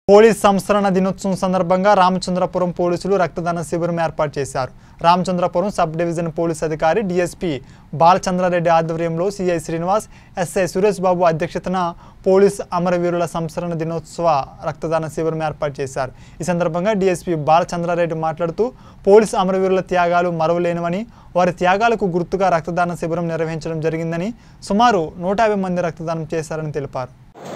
police సంస్కరణ దినోత్సవం సందర్భంగా రామచంద్రపురం పోలీసులు రక్తదాన శిబిరం ఏర్పాటు చేశారు రామచంద్రపురం సబ్ డివిజన్ పోలీస్ అధికారి డిఎస్పీ బాలచంద్రారెడ్డి ఆధ్వర్యంలో సిఐ శ్రీనివాస్ ఎస్ఐ సురేష్ బాబు అధ్యక్షతన పోలీస్ అమరవీరుల సంస్కరణ దినోత్సవ రక్తదాన శిబిరం ఏర్పాటు చేశారు ఈ సందర్భంగా డిఎస్పీ బాలచంద్రారెడ్డి మాట్లాడుతూ పోలీస్ అమరవీరుల త్యాగాలు మరవలేనివని వారి త్యాగాలకు గుర్తుగా రక్తదాన శిబిరం నిర్వహించడం జరిగిందని సుమారు నూట యాభై మంది రక్తదానం చేశారని తెలిపారు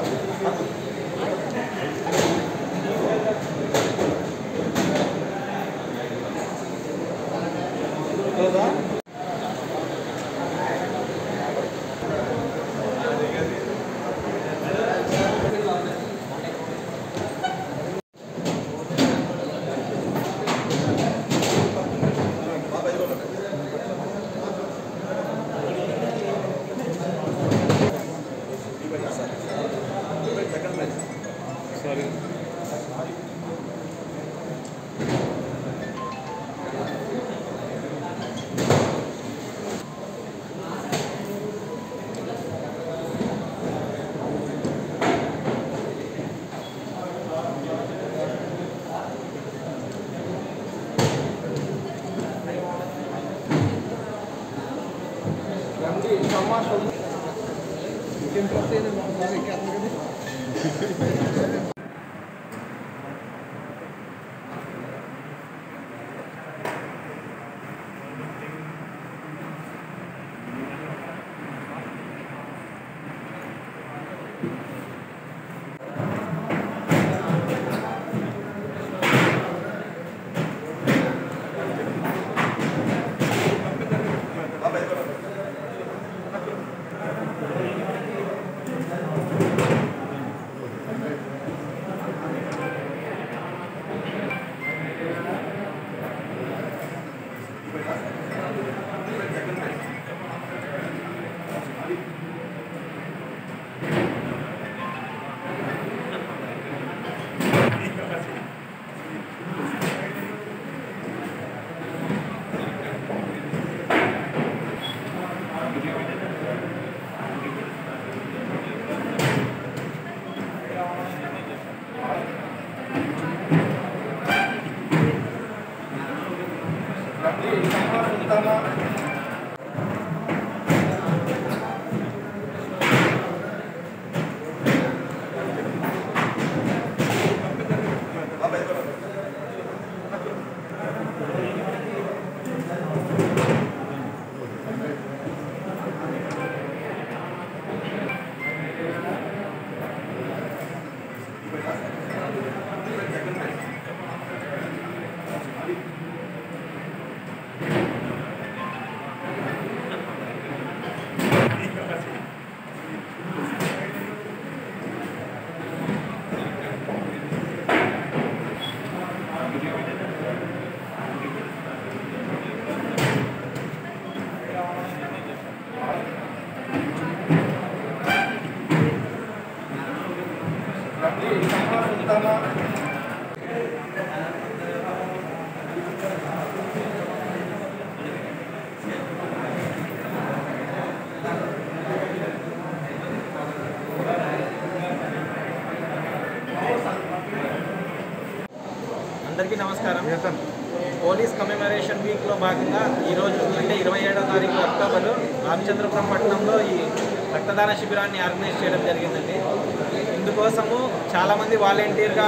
అందరికీ నమస్కారం పోలీస్ కమెమరేషన్ వీక్లో భాగంగా ఈరోజు అంటే ఇరవై ఏడో తారీఖు అక్టోబర్ రామచంద్రపురం పట్టణంలో ఈ రక్తదాన శిబిరాన్ని ఆర్గనైజ్ చేయడం జరిగిందండి ఇందుకోసము చాలామంది వాలంటీర్గా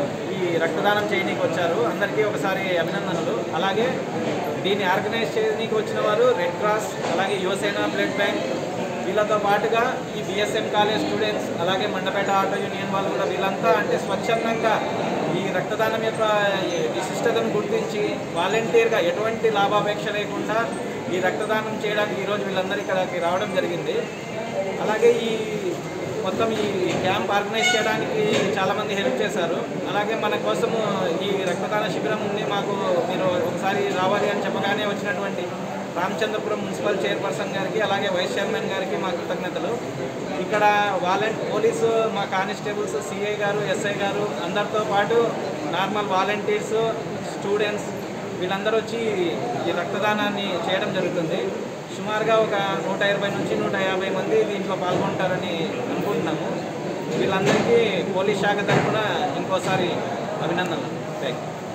ఈ రక్తదానం చేయనీకి వచ్చారు అందరికీ ఒకసారి అభినందనలు అలాగే దీన్ని ఆర్గనైజ్ చేయనీకి వచ్చిన వారు రెడ్ క్రాస్ అలాగే యువసేన బ్లడ్ బ్యాంక్ వీళ్ళతో పాటుగా ఈ బిఎస్ఎం కాలేజ్ స్టూడెంట్స్ అలాగే మండపేట ఆటో యూనియన్ వాళ్ళు కూడా వీళ్ళంతా అంటే స్వచ్ఛందంగా ఈ రక్తదానం యొక్క ఈ విశిష్టతను గుర్తించి వాలంటీర్గా ఎటువంటి లాభాపేక్ష లేకుండా ఈ రక్తదానం చేయడానికి ఈరోజు వీళ్ళందరూ ఇక్కడికి రావడం జరిగింది అలాగే ఈ మొత్తం ఈ క్యాంప్ ఆర్గనైజ్ చేయడానికి చాలామంది హెల్ప్ చేశారు అలాగే మన కోసము ఈ రక్తదాన శిబిరం ఉంది మాకు మీరు ఒకసారి రావాలి అని చెప్పగానే వచ్చినటువంటి రామచంద్రపురం మున్సిపల్ చైర్పర్సన్ గారికి అలాగే వైస్ చైర్మన్ గారికి మా కృతజ్ఞతలు ఇక్కడ వాలంటీ పోలీసు మా కానిస్టేబుల్స్ సిఐ గారు ఎస్ఐ గారు అందరితో పాటు నార్మల్ వాలంటీర్స్ స్టూడెంట్స్ వీళ్ళందరూ వచ్చి ఈ రక్తదానాన్ని చేయడం జరుగుతుంది సుమారుగా ఒక నూట ఇరవై నుంచి నూట యాభై మంది దీంట్లో పాల్గొంటారని అనుకుంటున్నాము వీళ్ళందరికీ పోలీస్ శాఖ తరఫున ఇంకోసారి అభినందనలు థ్యాంక్ యూ